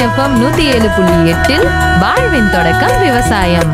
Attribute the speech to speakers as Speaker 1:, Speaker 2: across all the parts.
Speaker 1: FM நூத்தி ஏழு புள்ளி எட்டில் வாழ்வின் தொடக்கம் விவசாயம்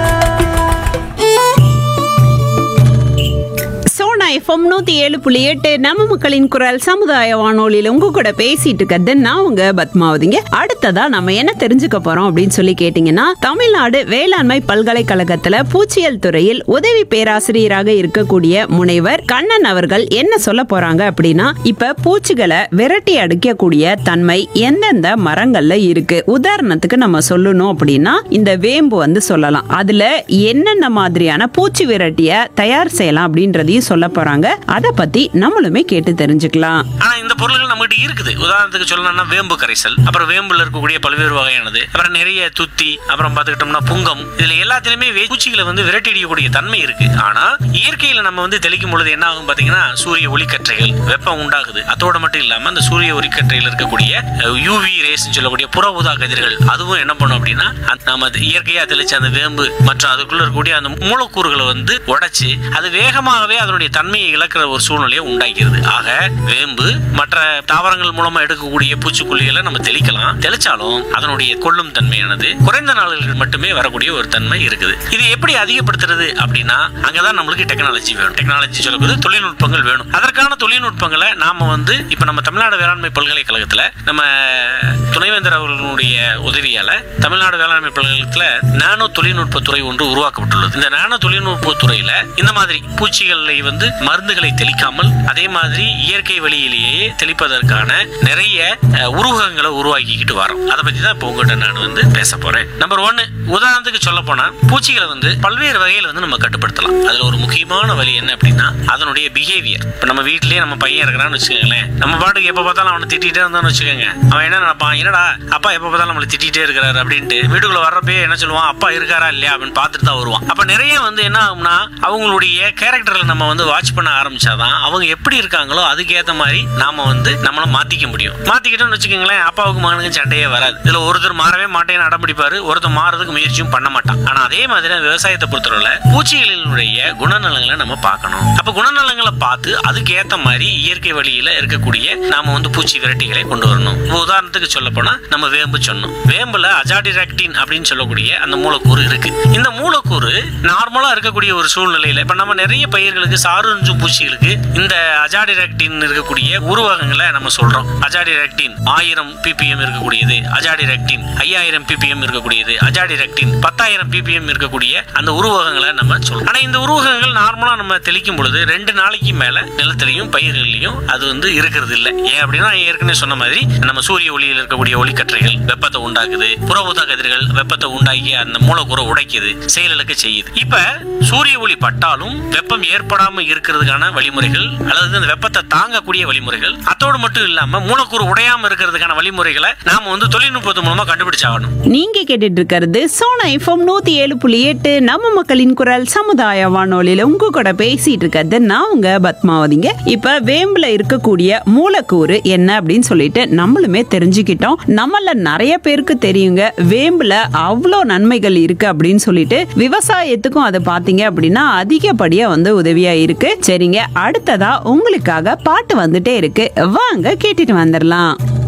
Speaker 2: சோனா எஃப்எம் நூத்தி ஏழு புள்ளி எட்டு நம்ம மக்களின் குரல் சமுதாய வானொலியில உங்க கூட பேசிட்டு இருக்கிறது நான் உங்க பத்மாவதிங்க அடுத்ததா நம்ம என்ன தெரிஞ்சுக்க போறோம் அப்படின்னு சொல்லி கேட்டீங்கன்னா தமிழ்நாடு வேளாண்மை பல்கலைக்கழகத்துல பூச்சியல் துறையில் உதவி பேராசிரியராக இருக்கக்கூடிய முனைவர் கண்ணன் அவர்கள் என்ன சொல்ல போறாங்க அப்படின்னா இப்ப பூச்சிகளை விரட்டி அடிக்கக்கூடிய தன்மை எந்தெந்த மரங்கள்ல இருக்கு உதாரணத்துக்கு நம்ம சொல்லணும் அப்படின்னா இந்த வேம்பு வந்து சொல்லலாம் அதுல என்னென்ன மாதிரியான பூச்சி விரட்டிய தயார் செய்யலாம் அப்படின்றதையும் சொல்ல போறாங்க அத பத்தி நம்மளுமே கேட்டு தெரிஞ்சுக்கலாம்
Speaker 3: ஆனா இந்த பொருள்கள் நம்மகிட்ட இருக்குது உதாரணத்துக்கு சொல்லணும்னா வேம்பு கரைசல் அப்புறம் வேம்புல இருக்கக்கூடிய பல்வேறு வகையானது அப்புறம் நிறைய துத்தி அப்புறம் பார்த்துக்கிட்டோம்னா புங்கம் இதுல எல்லாத்துலயுமே வே- பூச்சிகளை வந்து விரட்டி அடிக்கக்கூடிய தன்மை இருக்கு ஆனா இயற்கையில நம்ம வந்து தெளிக்கும் பொழுது என்ன ஆகும் பாத்தீங்கன்னா சூரிய ஒளிக்கற்றைகள் வெப்பம் உண்டாகுது அதோட மட்டும் இல்லாம அந்த சூரிய ஒளிக்கற்றையில் இருக்கக்கூடிய யூவி ரேஸ் சொல்லக்கூடிய புற ஊதா கதிர்கள் அதுவும் என்ன பண்ணும் அப்படின்னா அந்த- நம்ம அது இயற்கையா தெளிச்ச அந்த வேம்பு மற்றும் அதுக்குள்ள இருக்கக்கூடிய அந்த மூலக்கூறுகளை வந்து உடைச்சு அது வேகமாகவே அதனுடைய தன்மையை இழக்கிற ஒரு சூழ்நிலையை உண்டாக்கிறது ஆக வேம்பு மற்ற தாவரங்கள் மூலமா எடுக்கக்கூடிய பூச்சிக்கொல்லிகளை நம்ம தெளிக்கலாம் தெளிச்சாலும் அதனுடைய கொள்ளும் தன்மையானது குறைந்த நாள்கள் மட்டுமே வரக்கூடிய ஒரு தன்மை இருக்குது இது எப்படி அதிகப்படுத்துறது அப்படின்னா அங்கதான் நம்மளுக்கு டெக்னாலஜி வேணும் டெக்னாலஜி சொல்லக்கூடிய தொழில்நுட்பங்கள் வேணும் அதற்கான தொழில்நுட்பங்களை நாம வந்து இப்ப நம்ம தமிழ்நாடு வேளாண்மை பல்கலைக்கழகத்துல நம்ம துணைவேந்தர் அவர்களுடைய உதவியால தமிழ்நாடு வேளாண்மை பல்கலைக்கழகத்துல நானோ தொழில்நுட்ப துறை ஒன்று உருவாக்கப்பட்டுள்ளது இந்த நானோ தொழில்நுட்ப துறையில இந்த மாதிரி பூச்சிகளை வந்து மருந்துகளை தெளிக்காமல் அதே மாதிரி இயற்கை வழியிலேயே தெளிப்பதற்கான நிறைய அஹ், உருவகங்களை உருவாக்கிக்கிட்டு வரோம் அதை பத்தி தான் இப்போ உங்ககிட்ட நான் வந்து பேச போறேன் நம்பர் ஒன்னு உதாரணத்துக்கு சொல்ல போனா பூச்சிகளை வந்து பல்வேறு வகையில் வந்து நம்ம கட்டுப்படுத்தலாம் அதுல ஒரு முக்கியமான வழி என்ன அப்படின்னா அதனுடைய பிஹேவியர் இப்போ நம்ம வீட்லயே நம்ம பையன் இருக்கிறான்னு வச்சுக்கோங்களேன் நம்ம பாட்டுக்கு எப்ப பார்த்தாலும் அவனை திட்டிகிட்டே இருந்தான்னு வச்சுக்கோங்க அவன் என்ன நினைப்பான் என்னடா அப்பா எப்ப பார்த்தாலும் நம்மளை திட்டிகிட்டே இருக்கிறாரு அப்படின்ட்டு வீட்டுக்குள்ள வர்றப்பே என்ன சொல்லுவான் அப்பா இருக்காரா இல்லையா அப்படின்னு பார்த்துட்டு தான் வருவான் அப்ப நிறைய வந்து என்ன ஆகும்னா அவங்களுடைய கேரக்டர்ல நம்ம வந்து வாட்ச் பண்ண ஆரம்பிச்சாதான் அவங்க எப்படி இருக்காங்களோ அதுக்கேத்த மாதிரி நாம வந்து நம்மள மாத்திக்க முடியும் மாத்திக்கிட்டோம்னு வச்சுக்கோங்களேன் அப்பாவுக்கு மகனுக்கு சண்டையே வராது இதுல ஒருத்தர் மாறவே மாட்டேன்னு அடம்பிடிப்பாரு ஒருத்தர் மாறதுக்கு முயற்சியும் பண்ண மாட்டான் ஆனா அதே மாதிரி தான் விவசாயத்தை பொறுத்தவரை பூச்சிகளினுடைய குணநலங்களை நம்ம பார்க்கணும் அப்ப குணநலங்களை பார்த்து அதுக்கு ஏத்த மாதிரி இயற்கை வழியில இருக்கக்கூடிய நாம வந்து பூச்சி விரட்டிகளை கொண்டு வரணும் இப்ப உதாரணத்துக்கு சொல்ல போனா நம்ம வேம்பு சொன்னோம் வேம்புல அஜாடிராக்டின் அப்படின்னு சொல்லக்கூடிய அந்த மூலக்கூறு இருக்கு இந்த மூலக்கூறு நார்மலா இருக்கக்கூடிய ஒரு சூழ்நிலையில இப்ப நம்ம நிறைய பயிர்களுக்கு சாருஞ்சும் பூச்சிகளுக்கு இந்த அஜாடிராக்டின் இருக்கக்கூடிய உருவகங்களை நம்ம சொல்றோம் அஜாடிராக்டின் ஆயிரம் பிபிஎம் இருக்கக்கூடியது அஜாடிராக்டின் ஐயாயிரம் பிபிஎம் இருக்கக்கூடியது அஜாடிராக்டின் பத்தாயிரம் பிபிஎம் இருக்கக்கூடிய அந்த உருவகங்களை நம்ம சொல்றோம் ஆனா இந்த உருவகங்கள் நார்மலா நம்ம தெளிக்கும் பொழுது ரெண்டு நாளைக்கு மேல நிலத்திலையும் பயிர்கள்லையும் அது வந்து இருக்கிறது இல்லை ஏன் அப்படின்னா நான் ஏற்கனவே சொன்ன மாதிரி நம்ம சூரிய ஒளியில் இருக்கக்கூடிய ஒளிக்கற்றைகள் வெப்பத்தை உண்டாக்குது புற ஊதா கதிர்கள் வெப்பத்தை உண்டாக்கி அந்த மூலக்கூறை உடைக்குது செயலுக்கு செய்யுது இப்ப சூரிய ஒளி பட்டாலும் வெப்பம் ஏற்படாம இருக்கிறதுக்கான வழிமுறைகள் அல்லது அந்த வெப்பத்தை தாங்கக்கூடிய வழிமுறைகள் அத்தோடு மட்டும் இல்லாம மூலக்கூறு உடையாம இருக்கிறதுக்கான வழிமுறைகளை நாம வந்து தொழில்நுட்பத்து மூலமா கண்டுபிடிச்சாகணும்
Speaker 2: நீங்க கேட்டுட்டு இருக்கிறது சோனா எஃப்எம் நூத்தி ஏழு புள்ளி எட்டு நம்ம மக்களின் குரல் சமுதாய வானொலியில உங்க கூட பேசிட்டு இருக்கிறது நான் உங்க பத்மாவதிங்க இப்ப வேம்புல இருக்கக்கூடிய மூலக்கூறு என்ன அப்படின்னு சொல்லிட்டு நம்மளுமே தெரிஞ்சுக்கிட்டோம் நம்மள நிறைய பேருக்கு தெரியுங்க வேம்புல அவ்வளோ நன்மைகள் இருக்கு அப்படின்னு சொல்லிட்டு விவசாயத்துக்கும் அதை பாத்தீங்க அப்படின்னா அதிகப்படியா வந்து உதவியா இருக்கு சரிங்க அடுத்ததா உங்களுக்காக பாட்டு வந்துட்டே இருக்கு வாங்க கேட்டுட்டு வந்துடலாம்